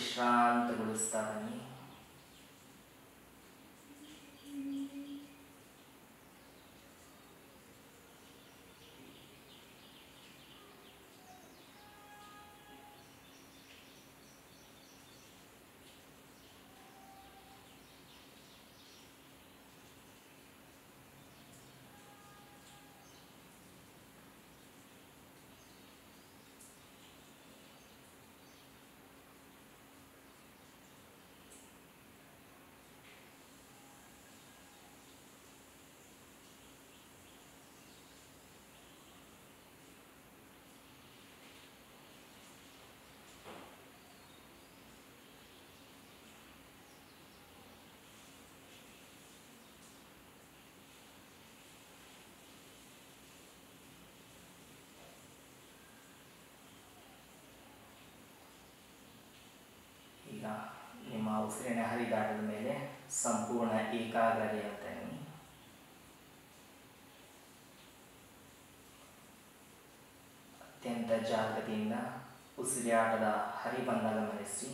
ವಿಶ್ರಾಂತಗೊಳಿಸ್ತಾ ಬನ್ನಿ ಈಗ ನಿಮ್ಮ ಉಸಿರಿನ ಹರಿದಾಟದ ಮೇಲೆ ಸಂಪೂರ್ಣ ಏಕಾಗ್ರತೆಯನ್ನು ತನ್ನಿ ಅತ್ಯಂತ ಜಾಗೃತಿಯಿಂದ ಉಸಿರಾಟದ ಹರಿಬಂದ ಗಮನಿಸಿ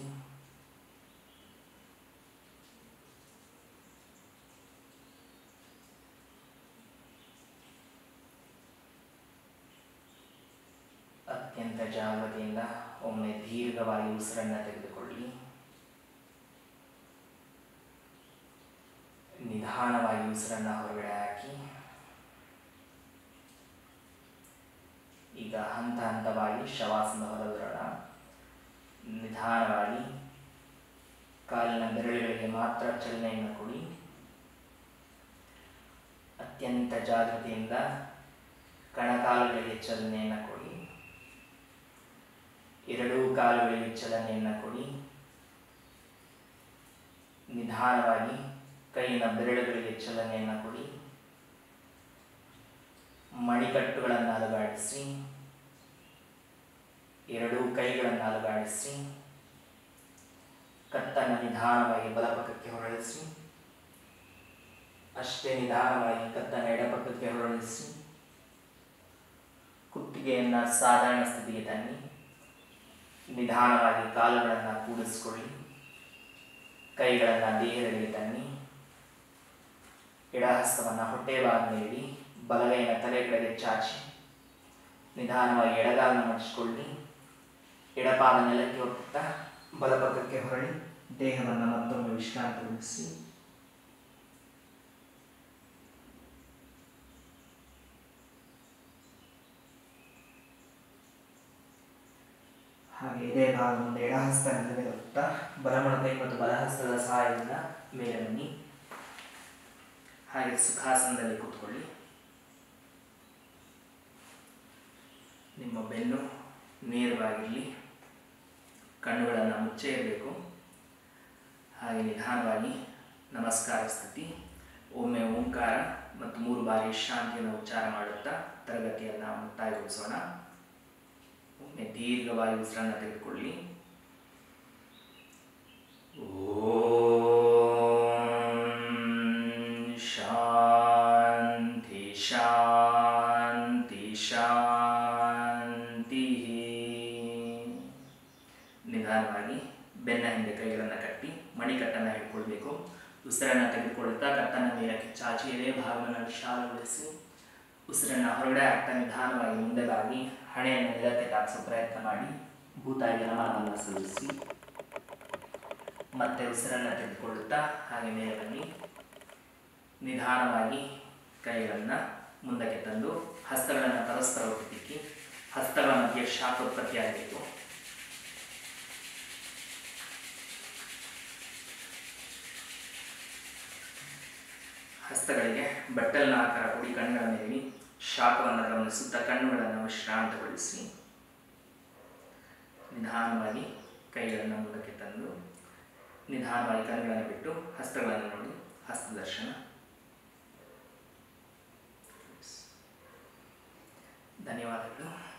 ಅತ್ಯಂತ ಜಾಗೃತಿಯಿಂದ ಒಮ್ಮೆ ದೀರ್ಘವಾಗಿ ಉಸಿರನ್ನು ತೆಗೆದುಕೊಳ್ಳಿ ನಿಧಾನವಾಗಿ ಉಸಿರನ್ನು ಹೊರಗಡೆ ಹಾಕಿ ಈಗ ಹಂತ ಹಂತವಾಗಿ ಶವಾಸನ ಹೊರಬರೋಣ ನಿಧಾನವಾಗಿ ಕಾಲಿನ ಬೆರಳುಗಳಿಗೆ ಮಾತ್ರ ಚಲನೆಯನ್ನು ಕೊಡಿ ಅತ್ಯಂತ ಜಾಗೃತಿಯಿಂದ ಕಣಕಾಲುಗಳಿಗೆ ಚಲನೆಯನ್ನು ಕೊಡಿ ಎರಡೂ ಕಾಲುಗಳಿಗೆ ಚಲನೆಯನ್ನು ಕೊಡಿ ನಿಧಾನವಾಗಿ ಕೈಯಿನ ಬೆರಳುಗಳಿಗೆ ಚಲನೆಯನ್ನು ಕೊಡಿ ಮಣಿಕಟ್ಟುಗಳನ್ನು ಅಲುಗಾಡಿಸಿ ಎರಡೂ ಕೈಗಳನ್ನು ಅಲುಗಾಡಿಸಿ ಕತ್ತನ್ನು ನಿಧಾನವಾಗಿ ಬಲಪಕ್ಕಕ್ಕೆ ಹೊರಳಿಸಿ ಅಷ್ಟೇ ನಿಧಾನವಾಗಿ ಕತ್ತನ್ನು ಎಡಪಕ್ಕಕ್ಕೆ ಹೊರಳಿಸಿ ಕುತ್ತಿಗೆಯನ್ನು ಸಾಧಾರಣ ಸ್ಥಿತಿಗೆ ತನ್ನಿ ನಿಧಾನವಾಗಿ ಕಾಲುಗಳನ್ನು ಕೂಡಿಸ್ಕೊಳ್ಳಿ ಕೈಗಳನ್ನು ದೇಹದಲ್ಲಿ ತನ್ನಿ ಎಡಹಸ್ತವನ್ನು ಹೊಟ್ಟೆ ಭಾಗ ನೀಡಿ ಬಲಗೈನ ತಲೆ ಕಡೆಗೆ ಚಾಚಿ ನಿಧಾನವಾಗಿ ಎಡಗಾಲನ್ನು ಮಡಿಸ್ಕೊಳ್ಳಿ ಎಡಪಾದ ನೆಲಕ್ಕೆ ಒತ್ತುತ್ತಾ ಬಲಪಕ್ಕಕ್ಕೆ ಹೊರಳಿ ದೇಹವನ್ನು ಮತ್ತೊಮ್ಮೆ ವಿಶ್ರಾಂತಿಗೊಳಿಸಿ ಹಾಗೆ ಇದೇ ಭಾಗ ಮುಂದೆ ಎಡಹಸ್ತ ಮೇಲೆ ಒತ್ತಾ ಬಲಮಣಕೈ ಮತ್ತು ಬಲಹಸ್ತದ ಸಹಾಯದಿಂದ ಮೇಲೆ ಬನ್ನಿ ಹಾಗೆ ಸುಖಾಸನದಲ್ಲಿ ಕೂತ್ಕೊಳ್ಳಿ ನಿಮ್ಮ ಬೆನ್ನು ನೇರವಾಗಿರಲಿ ಕಣ್ಣುಗಳನ್ನು ಮುಚ್ಚೇ ಇರಬೇಕು ಹಾಗೆ ನಿಧಾನವಾಗಿ ನಮಸ್ಕಾರ ಸ್ಥಿತಿ ಒಮ್ಮೆ ಓಂಕಾರ ಮತ್ತು ಮೂರು ಬಾರಿ ಶಾಂತಿಯನ್ನು ಉಚ್ಚಾರ ಮಾಡುತ್ತಾ ತರಗತಿಯನ್ನು ಮುಕ್ತಾಯಗೊಳಿಸೋಣ ಒಮ್ಮೆ ದೀರ್ಘವಾಗಿ ಉಸಿರನ್ನು ತೆಗೆದುಕೊಳ್ಳಿ ಓಂ ಶಾಂತಿ ಶಾಂತಿ ಶಾಂತಿ ನಿಧಾನವಾಗಿ ಬೆನ್ನ ಹಿಂದೆ ಕೈಗಳನ್ನು ಕಟ್ಟಿ ಮಣಿಕಟ್ಟನ್ನು ಹಿಡ್ಕೊಳ್ಬೇಕು ಉಸಿರನ್ನು ತೆಗೆದುಕೊಳ್ಳುತ್ತಾ ಕತ್ತನ್ನ ಮೇಲಕ್ಕೆ ಚಾಚಿ ಎದೆ ಭಾಗವನ್ನು ವಿಶಾಲಗೊಳಿಸಿ ಉಸಿರನ್ನು ಹೊರಗಡೆ ಹಾಕ್ತಾ ನಿಧಾನವಾಗಿ ಮುಂದೆ ಬಾಗಿ ಹಣೆಯನ್ನು ನೆಲಕ್ಕೆ ತಾಗಿಸೋ ಪ್ರಯತ್ನ ಮಾಡಿ ಭೂತಾಯಿಗೆ ನಮನವನ್ನು ಸಲ್ಲಿಸಿ ಮತ್ತೆ ಉಸಿರನ್ನು ತೆಗೆದುಕೊಳ್ಳುತ್ತಾ ಹಾಗೆ ಮೇಲೆ ಬನ್ನಿ ನಿಧಾನವಾಗಿ ಕೈಗಳನ್ನು ಮುಂದಕ್ಕೆ ತಂದು ಹಸ್ತಗಳನ್ನು ಪರಸ್ಪರ ಒಟ್ಟಿಕ್ಕಿ ಹಸ್ತಗಳ ಮಧ್ಯೆ ಶಾಖೋತ್ಪತ್ತಿಯಾಗಬೇಕು ಹಸ್ತಗಳಿಗೆ ಬಟ್ಟಲಿನ ಆಕಾರ ಕೊಡಿ ಕಣ್ಣುಗಳ ಮೇಲೆ ಶಾಖವನ್ನು ಗಮನಿಸುತ್ತಾ ಕಣ್ಣುಗಳನ್ನು ವಿಶ್ರಾಂತಗೊಳಿಸಿ ನಿಧಾನವಾಗಿ ಕೈಗಳನ್ನು ಮುಂದಕ್ಕೆ ತಂದು ನಿಧಾನವಾಗಿ ಕಣ್ಣುಗಳನ್ನು ಬಿಟ್ಟು ಹಸ್ತಗಳನ್ನು ನೋಡಿ ಹಸ್ತದರ್ಶನ ಧನ್ಯವಾದಗಳು